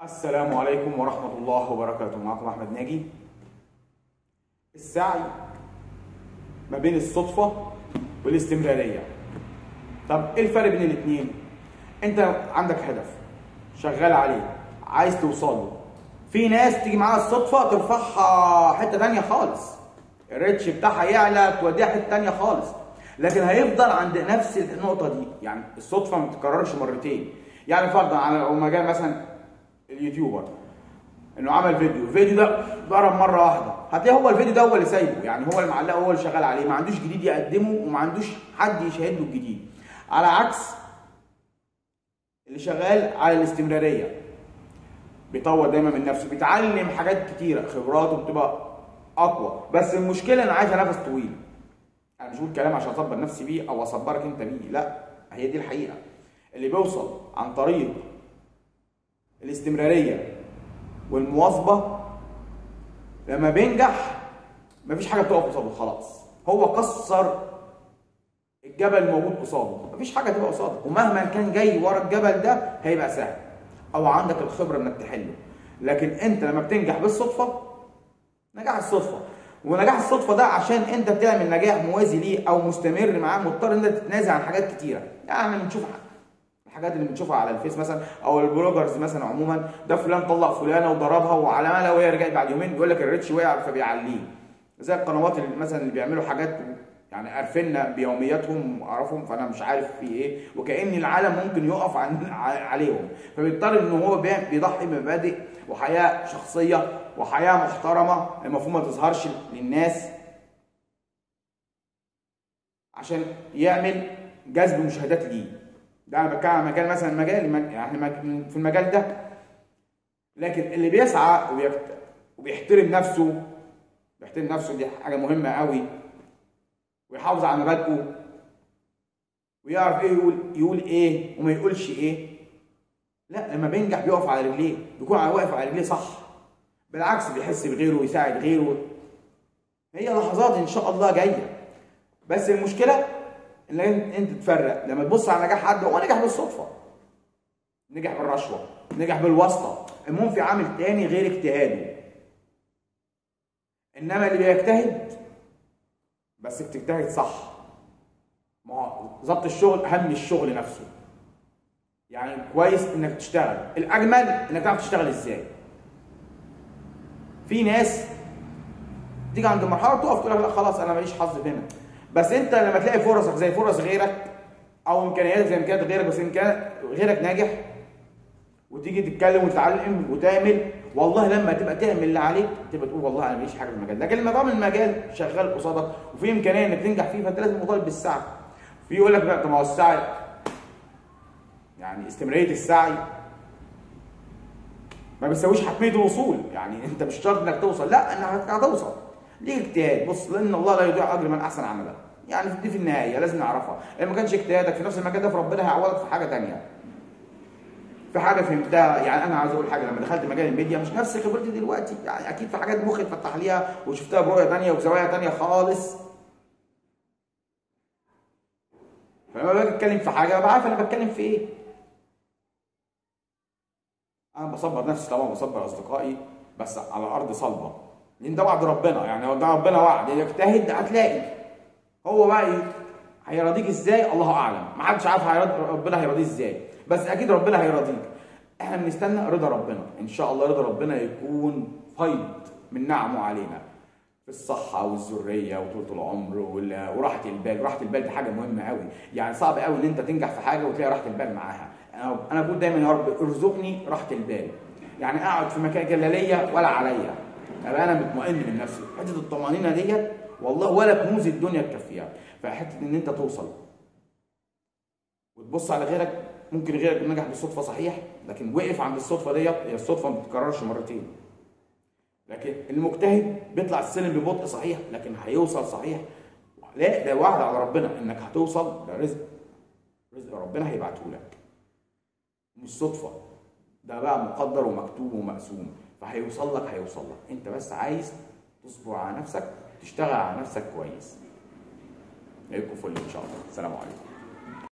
السلام عليكم ورحمة الله وبركاته معكم أحمد ناجي السعي ما بين الصدفة والاستمرارية طب ايه الفرق بين الاتنين انت عندك هدف شغال عليه عايز توصل له في ناس تيجي معاها الصدفة ترفعها حتة تانية خالص الريتش بتاعها يعلى توديها حتة تانية خالص لكن هيفضل عند نفس النقطة دي يعني الصدفة ما بتتكررش مرتين يعني فرضا على لو مجال مثلا اليوتيوبر انه عمل فيديو الفيديو ده ضرب مره واحده هتلاقي هو الفيديو ده هو اللي سايبه يعني هو اللي معلقه هو اللي شغال عليه ما عندوش جديد يقدمه وما عندوش حد يشاهد له الجديد على عكس اللي شغال على الاستمراريه بيطور دايما من نفسه بيتعلم حاجات كتيره خبراته بتبقى اقوى بس المشكله انا عايز نفس طويل انا مش بقول كلام عشان اصبر نفسي بيه او اصبرك انت بيه لا هي دي الحقيقه اللي بيوصل عن طريق الاستمراريه والمواظبه لما بينجح مفيش حاجه بتقف قصاده خلاص هو كسر الجبل الموجود قصاده مفيش حاجه تبقى قصاده ومهما كان جاي ورا الجبل ده هيبقى سهل او عندك الخبره انك تحله لكن انت لما بتنجح بالصدفه نجاح الصدفه ونجاح الصدفه ده عشان انت بتعمل نجاح موازي ليه او مستمر معاه مضطر ان انت تتنازل عن حاجات كتيره يعني بنشوف الحاجات اللي بنشوفها على الفيس مثلا او البلوجرز مثلا عموما ده فلان طلق فلانه وضربها وعلى ما لو هي رجعت بعد يومين بيقول لك الريتش وقع فبيعليه زي القنوات اللي مثلا اللي بيعملوا حاجات يعني عارفيننا بيومياتهم واعرفهم فانا مش عارف في ايه وكان العالم ممكن يقف عن عليهم فبيضطر ان هو بيضحي بمبادئ وحياه شخصيه وحياه محترمه المفروض ما تظهرش للناس عشان يعمل جذب مشاهدات ليه ده انا بتكلم عن مجال مثلا مجال يعني في المجال ده لكن اللي بيسعى وبيحترم نفسه بيحترم نفسه دي حاجه مهمه قوي ويحافظ على مبادئه ويعرف ايه يقول يقول ايه وما يقولش ايه لا لما بينجح بيقف على رجليه بيكون واقف على رجليه صح بالعكس بيحس بغيره ويساعد غيره هي لحظات ان شاء الله جايه بس المشكله ان انت تفرق لما تبص على نجاح حد هو نجح بالصدفه نجح بالرشوه نجح بالواسطه المهم في عامل تاني غير اجتهاده انما اللي بيجتهد بس بتجتهد صح ما هو ظبط الشغل اهم من الشغل نفسه يعني كويس انك تشتغل الاجمل انك تعرف تشتغل ازاي في ناس تيجي عند مرحله تقف تقول لك لا خلاص انا ماليش حظ هنا بس انت لما تلاقي فرصك زي فرص غيرك او امكانياتك زي امكانيات غيرك بس امكان غيرك ناجح وتيجي تتكلم وتتعلم وتعمل والله لما تبقى تعمل اللي عليك تبقى تقول والله انا ماليش حاجه في المجال لكن لما تعمل المجال شغال قصادك وفي امكانيه انك تنجح فيه فانت لازم مطالب بالسعي في يقول لك لا طب ما هو السعي يعني استمراريه السعي ما بتساويش حتميه الوصول يعني انت مش شرط انك توصل لا انك هتوصل ليه اجتهاد بص لان الله لا يضيع اجر من احسن عملا يعني دي في النهايه لازم نعرفها ان ما كانش اجتهادك في نفس المجال ده فربنا هيعوضك في حاجه ثانيه في حاجه فهمتها يعني انا عايز اقول حاجه لما دخلت مجال الميديا مش نفس خبرتي دلوقتي يعني اكيد في حاجات مخي اتفتح ليها وشفتها برؤيه ثانيه وبزوايا ثانيه خالص فلما باجي اتكلم في حاجه ببقى عارف انا بتكلم في ايه انا بصبر نفسي طبعا بصبر اصدقائي بس على ارض صلبه لان ده وعد ربنا يعني هو ده ربنا وعد يجتهد هتلاقي هو بقى هيرضيك ازاي الله اعلم ما حدش عارف ربنا هيرضيه ازاي بس اكيد ربنا هيرضيك احنا بنستنى رضا ربنا ان شاء الله رضا ربنا يكون فيض من نعمه علينا في الصحة والذرية وطولة العمر وراحة البال، راحة البال دي حاجة مهمة قوي، يعني صعب قوي إن أنت تنجح في حاجة وتلاقي راحة البال معاها، أنا بقول دايما يا رب ارزقني راحة البال، يعني أقعد في مكان كده لا ليا ولا عليا، ابقى انا مطمئن من نفسي حته الطمانينه ديت والله ولا كنوز الدنيا تكفيها فحته ان انت توصل وتبص على غيرك ممكن غيرك نجح بالصدفه صحيح لكن وقف عند الصدفه ديت هي الصدفه ما بتتكررش مرتين لكن المجتهد بيطلع السلم ببطء صحيح لكن هيوصل صحيح لا ده وعد على ربنا انك هتوصل ده رزق رزق ربنا هيبعته لك مش صدفه ده بقى مقدر ومكتوب ومقسوم فهيوصل لك هيوصل لك انت بس عايز تصبر على نفسك تشتغل على نفسك كويس نلاقيكم فل ان شاء الله السلام عليكم